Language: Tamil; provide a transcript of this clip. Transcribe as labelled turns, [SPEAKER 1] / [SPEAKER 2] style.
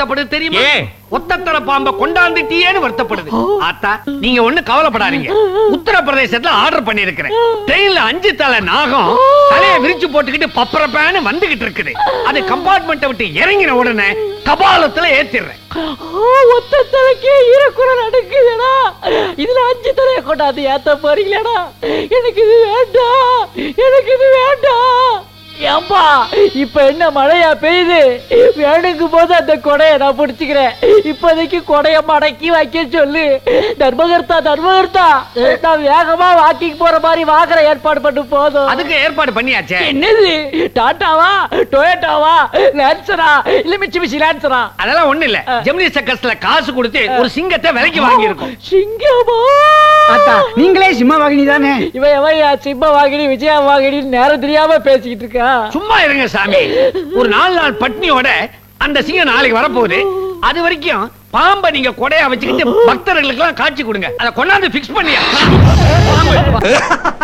[SPEAKER 1] வருத்தப்படுது தெரியுமா
[SPEAKER 2] ஏன்?
[SPEAKER 1] ஒத்தத்தர பாம்ப கொண்டாந்துட்டியேன்னு வருத்தப்படுது ஆத்தா நீங்க ஒண்ணு கவலைப்படாதீங்க உத்தரப்பிரதேசத்துல ஆர்டர் பண்ணிருக்கிறேன் ட்ரெயின்ல அஞ்சு தலை நாகம் தலையை விரிச்சு போட்டுக்கிட்டு பப்பரப்பேன்னு வந்துகிட்டு இருக்குது அது கம்பார்ட்மெண்ட்டை விட்டு இறங்கின உடனே கபாலத்துல ஏத்திடுறேன்
[SPEAKER 3] ஒத்த தலைக்கே ஈரக்குறை நடக்குதுடா இதுல அஞ்சு தலையை கொண்டாந்து ஏத்த போறீங்களேடா எனக்கு இது வேண்டாம் எனக்கு இது வேண்டாம் ஏம்பா இப்ப என்ன மழையா பெய்யுது வேணுங்கும் போது அந்த கொடைய நான் பிடிச்சுக்கிறேன் இப்போதைக்கு கொடைய மடக்கி வைக்க சொல்லு தர்மகர்த்தா தர்மகர்த்தா நான் வேகமா வாக்கிங் போற மாதிரி வாங்குற ஏற்பாடு பண்ணு போதும்
[SPEAKER 1] அதுக்கு ஏற்பாடு பண்ணியாச்சே
[SPEAKER 3] என்னது டாட்டாவா டொயோட்டாவா லான்சரா இல்ல மிச்சி மிச்சி லான்சரா
[SPEAKER 1] அதெல்லாம் ஒண்ணு இல்ல ஜெமினி சர்க்கஸ்ல காசு கொடுத்து ஒரு சிங்கத்தை விலைக்கு வாங்கி இருக்கோம்
[SPEAKER 3] சிங்கமா
[SPEAKER 4] ஆத்தா நீங்களே சிம்ம வாகினி தானே
[SPEAKER 3] இவன் எவையா சிம்ம வாகினி விஜயா வாகினி நேரம் தெரியாம பேசிக்கிட்டு இருக்கா
[SPEAKER 1] சும்மா இருங்க சாமி ஒரு நாலு நாள் பட்னியோட அந்த சிங்கம் நாளைக்கு வரப்போகுது அது வரைக்கும் பாம்பை நீங்க கொடையா வச்சுக்கிட்டு பக்தர்களுக்கு எல்லாம் காட்சி கொடுங்க அதை கொண்டாந்து பிக்ஸ் பண்ணியா பாம்பு.